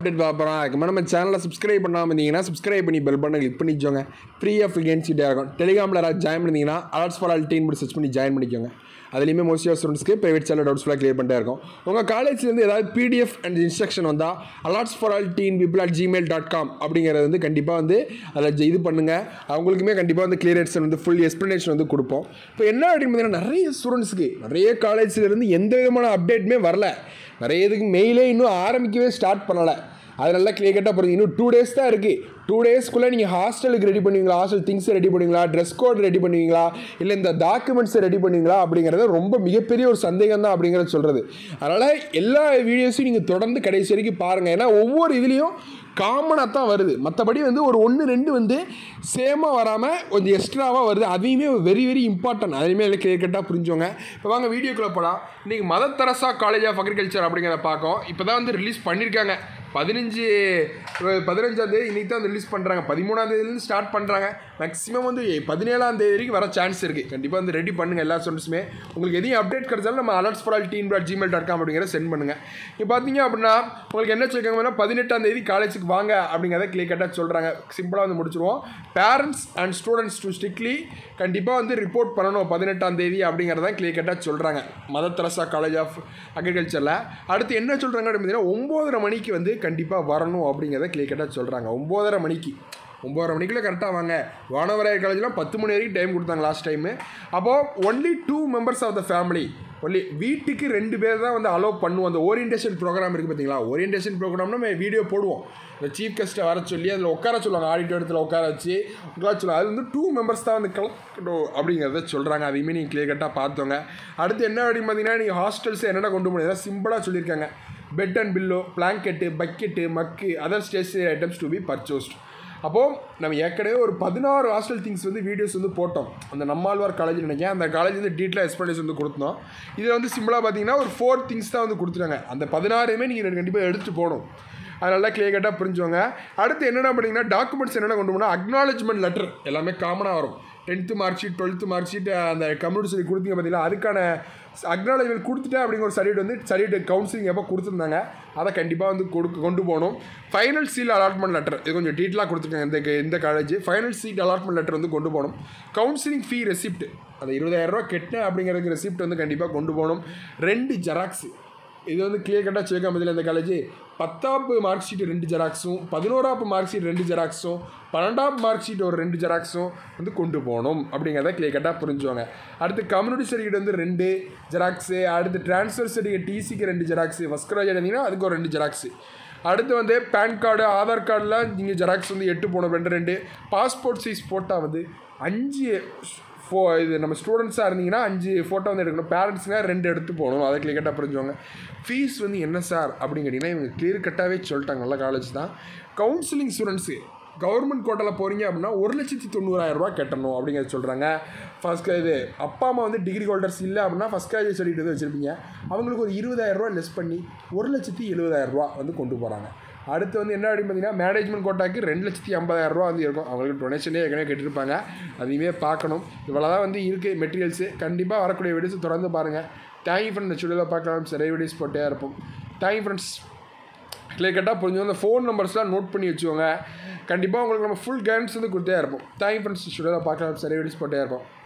update பார்ப்போம் அதுக்கு நம்ம சேனலை சப்ஸ்கிரைப் பண்ணாமல் இருந்தீங்கன்னா சப்ஸ்கிரைப் பண்ணி பெல் பண்ண கிளிக் பண்ணிக்கோங்க ஃப்ரீ ஆஃப் வேகன்சிட்டியாக இருக்கும் டெலிகிராமில் யாராவது ஜாயின் பண்ணிங்கன்னா alerts for all teen search பண்ணி ஜாயின் பண்ணிக்கோங்க அதுலேயுமே மோஸ்ட் ஆஃப் ஸ்டூடெண்ட்ஸ்க்கு ப்ரைவேட் சேனல் டவுட்ஸ் ஃபுல்லாக கிளியர் பண்ணிட்டே இருக்கும் உங்கள் காலேஜ்லேருந்து ஏதாவது பிடிஎஃப் அண்ட் இன்ஸ்ட்ரக்ஷன் வந்தால் alerts for all teen people at Gmail dot com அப்படிங்கிறது வந்து கண்டிப்பாக வந்து அதில் இது பண்ணுங்கள் அவங்களுக்குமே கண்டிப்பாக வந்து கிளியரன்ஸ் வந்து ஃபுல் எக்ஸ்ப்ளனேஷன் வந்து கொடுப்போம் இப்போ என்ன அப்படின்னு பார்த்தீங்கன்னா நிறைய ஸ்டூடெண்ட்ஸ்க்கு நிறைய காலேஜ்லேருந்து எந்த விதமான அப்டேட்டுமே வரல நிறைய இதுக்கு மெயிலே இன்னும் ஆரம்பிக்கவே ஸ்டார்ட் பண்ணலை அது நல்லா கிளியர் கட்டாக புரியுது இன்னும் டூ டேஸ் தான் இருக்குது டூ டேஸ்க்குள்ளே நீங்கள் ஹாஸ்டலுக்கு ரெடி பண்ணுவீங்களா ஹாஸ்டல் திங்ஸ் ரெடி பண்ணுவீங்களா ட்ரெஸ் கோட் ரெடி பண்ணுவீங்களா இல்லை இந்த டாக்குமெண்ட்ஸை ரெடி பண்ணுவீங்களா அப்படிங்கிறது ரொம்ப மிகப்பெரிய ஒரு சந்தேகம் தான் அப்படிங்கிறத சொல்கிறது அதனால் எல்லா வீடியோஸையும் நீங்கள் தொடர்ந்து கடைசி வரைக்கும் பாருங்கள் ஏன்னா ஒவ்வொரு இதுலேயும் காமனாக தான் வருது மற்றபடி வந்து ஒரு ஒன்று ரெண்டு வந்து சேமாக வராமல் கொஞ்சம் எக்ஸ்ட்ராவாக வருது அதையுமே வெரி வெரி இம்பார்ட்டன்ட் அதையுமே எல்லாம் கிளியர் கட்டாக புரிஞ்சோங்க இப்போ வாங்க வீடியோக்குள்ளே போகலாம் இன்றைக்கி Mother Teresa college of agriculture அப்படிங்கிறத பார்க்கோம் இப்போ தான் வந்து ரிலீஸ் பண்ணியிருக்காங்க பதினஞ்சு பதினஞ்சாம் தேதி இன்றைக்கி தான் ரிலீஸ் பண்ணுறாங்க பதிமூணாம் தேதியிலேருந்து ஸ்டார்ட் பண்ணுறாங்க மேக்ஸிமம் வந்து பதினேழாம் தேதி வரைக்கும் வர சான்ஸ் இருக்குது கண்டிப்பாக வந்து ரெடி பண்ணுங்கள் எல்லா ஸ்டூடெண்ட்ஸுமே உங்களுக்கு எதையும் அப்டேட் கிடைச்சாலும் நம்ம alerts for all teen dot Gmail dot com அப்படிங்கிற சென்ட் பண்ணுங்கள் இப்போ பார்த்தீங்க அப்படின்னா உங்களுக்கு என்ன சொல்லியிருக்காங்கன்னா பதினெட்டாம் தேதி காலேஜுக்கு வாங்க அப்படிங்கிறத கிளியர் கட்டாக சொல்கிறாங்க சிம்பிளாக வந்து முடிச்சிருவோம் parents and students to strictly கண்டிப்பாக வந்து ரிப்போர்ட் பண்ணணும் பதினெட்டாம் தேதி அப்படிங்கிறத கிளியர் கட்டாக சொல்கிறாங்க மதர் தெரசா காலேஜ் ஆஃப் அக்ரிகல்ச்சரில் அடுத்து என்ன சொல்கிறாங்க அப்படின்னு பார்த்தீங்கன்னா ஒம்போதரை மணிக்கு வந்து கண்டிப்பாக வரணும் அப்படிங்கிறத கிளியர் கட்டாக சொல்கிறாங்க ஒம்போதரை மணிக்கு ஒம்போதரை மணிக்குள்ளே கரெக்டாக வாங்க வானவராயர் காலேஜ்லாம் பத்து மணி வரைக்கும் டைம் கொடுத்தாங்க லாஸ்ட் டைமு அப்போது only two members of the family only வீட்டுக்கு ரெண்டு பேர் தான் வந்து அலோவ் பண்ணுவோம் அந்த ஓரியன்டேஷன் ப்ரோக்ராம் இருக்குது பார்த்தீங்களா ஓரியன்டேஷன் ப்ரோக்ராம்னா நம்ம வீடியோ போடுவோம் இந்த சீஃப் கெஸ்ட்டை வர சொல்லி அதில் உட்கார சொல்லுவாங்க ஆடிட்டோரியத்தில் உட்கார வச்சு உட்கார சொல்லுவாங்க அது வந்து டூ மெம்பர்ஸ் தான் வந்து கலக்கணும் அப்படிங்கிறத சொல்கிறாங்க அதையுமே நீங்கள் கிளியர் கட்டாக பார்த்தோங்க அடுத்து என்ன அப்படின்னு பார்த்தீங்கன்னா நீங்கள் ஹாஸ்டல்ஸ் என்னென்ன கொண்டு போகணும் சிம்பிளாக சொல்லியிருக்காங்க bed and pillow blanket bucket mug other stationery items to be purchased அப்போது நம்ம ஏற்கனவே ஒரு பதினாறு ஹாஸ்டல் திங்ஸ் வந்து வீடியோஸ் வந்து போட்டோம் அந்த நம்மாழ்வார் காலேஜ் நினைக்கிறேன் அந்த காலேஜ் வந்து டீட்டெயில் எக்ஸ்பிளேஷன் வந்து கொடுத்தோம் இதில் வந்து சிம்பிளாக பார்த்தீங்கன்னா ஒரு ஃபோர் திங்ஸ் தான் வந்து கொடுத்துருக்காங்க அந்த பதினாறுமே நீங்கள் கண்டிப்பாக எடுத்துகிட்டு போகணும் அது நல்லா கிளியர் கட்டாக புரிஞ்சுவாங்க அடுத்து என்னென்ன பண்ணிங்கன்னா டாக்குமெண்ட்ஸ் என்னென்ன கொண்டு போனால் அக்னாலஜ்மெண்ட் லெட்டர் எல்லாமே காமனாக வரும் tenth mark sheet twelfth mark sheet அந்த கம்ப்யூட்டர் சொல்லி கொடுத்தீங்க பார்த்தீங்களா அதுக்கான அக்னாலஜ்மெண்ட் கொடுத்துட்டேன் அப்படிங்கிற ஒரு சர்டிஃபிகேட் வந்து சர்டிஃபிகேட் கவுன்சிலிங் எப்போ கொடுத்துருந்தாங்க அதை கண்டிப்பாக வந்து கொடுக்க கொண்டு போகணும் ஃபைனல் சீல் அலாட்மெண்ட் லெட்டர் இது கொஞ்சம் டீட்டெயிலாக கொடுத்துருக்காங்க இந்த இந்த college final seat allotment letter வந்து கொண்டு போகணும் கவுன்சிலிங் ஃபீ ரெசிப்ட் அந்த இருபதாயிரரூவா கெட்டேன் அப்படிங்கிறதுக்கு ரெசிப்ட் வந்து கண்டிப்பாக கொண்டு போகணும் ரெண்டு ஜெராக்ஸ் இது வந்து கிளியர் கட்டாக சிவகாமதியில் இந்த காலேஜ் பத்தாப்பு மார்க் ஷீட் ரெண்டு ஜெராக்ஸும் பதினோராப்பு மார்க் ஷீட் ரெண்டு ஜெராக்ஸும் பன்னெண்டாம் மார்க் ஷீட் ஒரு ரெண்டு ஜெராக்ஸும் வந்து கொண்டு போகணும் அப்படிங்கிறத கிளியர் கட்டாக புரிஞ்சுவாங்க அடுத்து கம்யூனிட்டி சர்டிஃபிகேட் வந்து ரெண்டு ஜெராக்ஸு அடுத்து ட்ரான்ஸ்ஃபர் சர்டிஃபிகேட் டிசிக்கு ரெண்டு ஜெராக்ஸு ஃபஸ்ட் கிராஜ் இருந்தீங்கன்னா அதுக்கு ஒரு ரெண்டு ஜெராக்ஸு அடுத்து வந்து பேன் கார்டு ஆதார் கார்டெலாம் நீங்கள் ஜெராக்ஸ் வந்து எட்டு போகணும் ரெண்டு ரெண்டு பாஸ்போர்ட் சைஸ் ஃபோட்டோ வந்து அஞ்சு ஃபோ இது நம்ம ஸ்டூடெண்ட்ஸாக இருந்தீங்கன்னா அஞ்சு ஃபோட்டோ வந்து எடுக்கணும் பேரண்ட்ஸ்னா ரெண்டு எடுத்து போகணும் அதை கிளியர் கட்டாக புரிஞ்சுவாங்க ஃபீஸ் வந்து என்ன சார் அப்படின்னு கேட்டிங்கன்னா இவங்க கிளியர் கட்டாகவே சொல்லிட்டாங்க நல்ல காலேஜ் தான் கவுன்சிலிங் ஸ்டூடெண்ட்ஸு கவர்மெண்ட் கோட்டாவில் போகிறீங்க அப்படின்னா ஒரு லட்சத்தி தொண்ணூறாயிரரூபா கட்டணும் அப்படிங்கிறத சொல்கிறாங்க ஃபஸ்ட் இது அப்பா அம்மா வந்து டிகிரி ஹோல்டர்ஸ் இல்லை அப்படின்னா ஃபஸ்ட் கிராஜுவேட் சர்டிஃபிகேட் வந்து வச்சுருப்பீங்க அவங்களுக்கு ஒரு இருபதாயிரரூவா லெஸ் பண்ணி ஒரு லட்சத்தி எழுபதாயிரரூவா வந்து கொண்டு போகிறாங்க அடுத்து வந்து என்ன அப்படின்னு பார்த்தீங்கன்னா மேனேஜ்மெண்ட் கோட்டாக்கு ரெண்டு லட்சத்தி ஐம்பதாயிரரூவா வந்து இருக்கும் அவங்களுக்கு டொனேஷனே ஏற்கனவே கட்டிருப்பாங்க அதையுமே பார்க்கணும் இவ்வளோ தான் வந்து இருக்குது மெட்டீரியல்ஸு கண்டிப்பாக வரக்கூடிய வீடியோஸ் தொடர்ந்து பாருங்கள் தேங்க்யூ ஃப்ரெண்ட் இந்த ஸ்டுடியோவில் பார்க்கலாம் நிறைய வீடியோஸ் போட்டே இருப்போம் தேங்க்யூ ஃப்ரெண்ட்ஸ் கிளியர் கட்டாக புரிஞ்சு அந்த ஃபோன் நம்பர்ஸ்லாம் நோட் பண்ணி வச்சுக்கோங்க கண்டிப்பாக உங்களுக்கு நம்ம ஃபுல் கைடன்ஸ் வந்து கொடுத்தே இருப்போம் தேங்க்யூ ஃப்ரெண்ட்ஸ் ஸ்டுடியோவில் பார்க்கலாம் நிறைய வீடியோஸ் போட்டே இருப்போம்